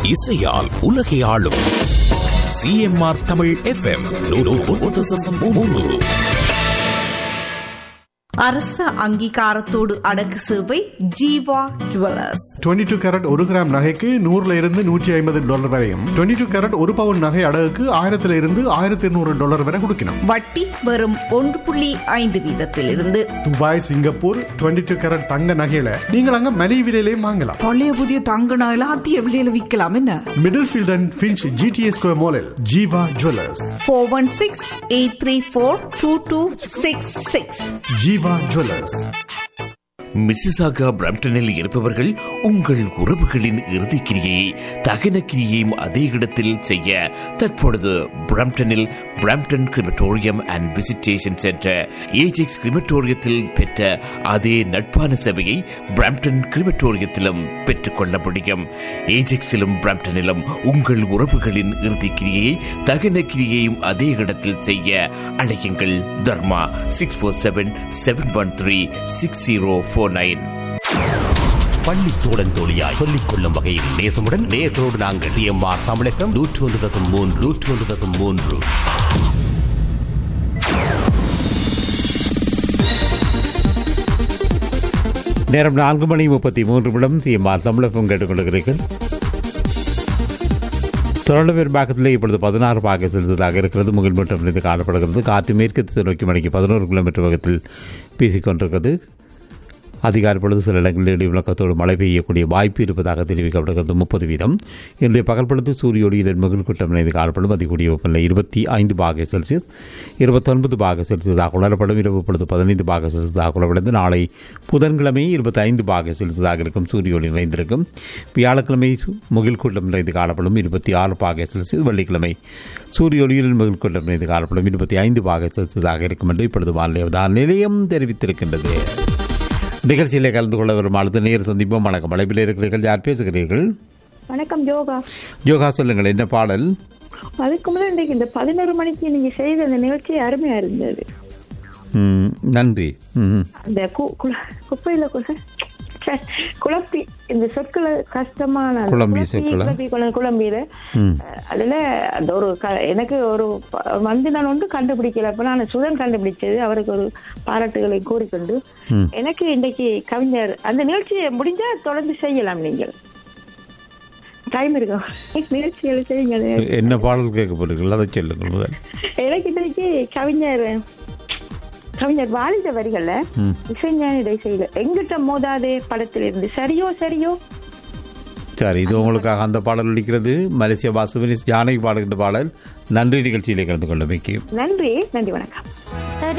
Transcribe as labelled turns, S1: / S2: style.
S1: இசையால் உலகை ஆளும் சிஎம்ஆர் தமிழ் எஃப்எம்
S2: அரச அங்கீகாரத்தோடு அடக்கு சேவை ஜீவா ஜுவல்லர்ஸ்
S3: 22 டூ கேரட் ஒரு கிராம் நகைக்கு நூறுல இருந்து நூற்றி ஐம்பது டாலர் வரையும் 22 டூ கேரட் ஒரு பவுன் நகை அடகுக்கு ஆயிரத்துல இருந்து ஆயிரத்தி இருநூறு டாலர் வரை கொடுக்கணும்
S2: வட்டி வெறும் ஒன்று புள்ளி ஐந்து வீதத்திலிருந்து
S3: துபாய் சிங்கப்பூர் 22 டூ கேரட் தங்க நகையில நீங்கள் அங்க மலிவு விலையிலையும் வாங்கலாம்
S4: பழைய புதிய தங்க நகையில அதிக விலையில விற்கலாம் என்ன
S3: Middlefield and Finch GTS square மாலில் Jeeva jewellers
S2: four one six eight three four two two six six
S3: Jeeva jewellers
S1: Mississauga பிரம்டனில் இருப்பவர்கள் உங்கள் உறவுகளின் இறுதிக் கிரியை தகன கிரியையும் அதே இடத்தில் செய்ய தற்பொழுது பிரம்டனில் Brampton crematorium and visitation centre Ajax கிரிமட்டோரியத்தில் பெற்ற அதே நட்பான சேவையை பிரம்டன் கிரிமட்டோரியத்திலும் பெற்றுக்கொள்ள முடியும் ஏஜெக்ஸிலும் பிரம்டனிலும் உங்கள் உறவுகளின் இறுதிக் கிரியையை தகன கிரியையும் அதே இடத்தில் செய்ய அழையுங்கள் Dharma six four seven seven one three six zero four nine
S5: பள்ளி தோழன் தோழியாய் சொல்லிக் கொள்ளும் வகையில் நேசமுடன் நேர்களோடு நாங்கள் சிஎம்ஆர் தமிழகம் நூற்றி ஒன்று தசம் மூன்று நூற்றி ஒன்று தசம் மூன்று
S6: நேரம் நான்கு மணி முப்பத்தி மூன்று நிமிடம் சிஎம்ஆர் தமிழகம் கேட்டுக்கொண்டிருக்கிறீர்கள் தொடர்ந்து பெரும்பாக்கத்தில் இப்பொழுது பதினாறு பாக செலுத்ததாக இருக்கிறது முகில் மட்டும் இருந்து காணப்படுகிறது காற்று மேற்கு திசை நோக்கி மணிக்கு பதினோரு கிலோமீட்டர் வேகத்தில் வீசிக்கொண்டிருக்கிறது அதிகாலை பொழுது சில இடங்களில் இடி விளக்கத்தோடு மழை பெய்யக்கூடிய வாய்ப்பு இருப்பதாக தெரிவிக்கப்படுகிறது முப்பது வீதம் இன்றைய பகல் பொழுது சூரிய ஒளியில் மகிழ் கூட்டம் இணைந்து காணப்படும் அதிகூடிய வெப்பநிலை இருபத்தி ஐந்து பாக செல்சியஸ் இருபத்தொன்பது பாக செல்சியஸாக உணரப்படும் இரவு பொழுது பதினைந்து பாக செல்சியஸாக உணரப்படுது நாளை புதன்கிழமை இருபத்தி ஐந்து பாக செல்சியஸாக இருக்கும் சூரிய ஒளி நிறைந்திருக்கும் வியாழக்கிழமை சு- முகில் கூட்டம் நிறைந்து காணப்படும் இருபத்தி ஆறு பாக செல்சியஸ் வெள்ளிக்கிழமை சூரிய ஒளியில் மகிழ் கூட்டம் நிறைந்து காணப்படும் இருபத்தி ஐந்து பாக செல்சியஸாக இருக்கும் என்று இப்பொழுது வானிலை அவதான நிலையம் தெரிவித்திருக்கின்றது நிகழ்ச்சியிலே கலந்து கொள்ள வரும் அடுத்த நேர் சந்திப்போம் வணக்கம் அழைப்பில் இருக்கிறீர்கள் யார் பேசுகிறீர்கள்
S7: வணக்கம் யோகா
S6: யோகா சொல்லுங்கள் என்ன பாடல்
S7: அதுக்கு முன்னாடி இன்றைக்கு இந்த பதினோரு மணிக்கு நீங்க செய்த அந்த நிகழ்ச்சி அருமையா இருந்தது
S6: ம், நன்றி ம்,
S7: அந்த கு- குள- குப்பையில கு- ச்சே, குழப்பி இந்த சொற்களை கஷ்டமான அந்த
S6: குழம்பி
S7: குழப்பி,
S6: சொற்களா?
S7: குழப்பி, குழ- குழம்பியில அதுல அந்த ஒரு க- எனக்கு ஒரு ப- வந்து நான் ஒன்று கண்டுபிடிக்கல அப்ப நான் சுதன் கண்டுபிடிச்சது அவருக்கு ஒரு பாராட்டுகளை கூறிக்கொண்டு எனக்கு இன்றைக்கு கவிஞர் அந்த நிகழ்ச்சியை முடிஞ்சா தொடர்ந்து செய்யலாம் நீங்கள் டைம் இருக்கும் நிகழ்ச்சிகளை செய்யுங்க
S6: என்ன பாடல் கேட்க போறீர்கள் அதை சொல்லுங்கள் முதல்
S7: எனக்கு இன்னைக்கு கவிஞர் கவிஞர் வாலித வரிகள்ல இசைஞான இசையில எங்கிட்ட மோதாதே படத்துல இருந்து சரியோ சரியோ
S6: சரி இது உங்களுக்காக அந்த பாடல் ஒலிக்கிறது மலேசியா வாசுவினி ஜானகி பாடுகின்ற பாடல் நன்றி நிகழ்ச்சியிலே கலந்து கொள்ள வைக்கும்
S7: நன்றி நன்றி வணக்கம்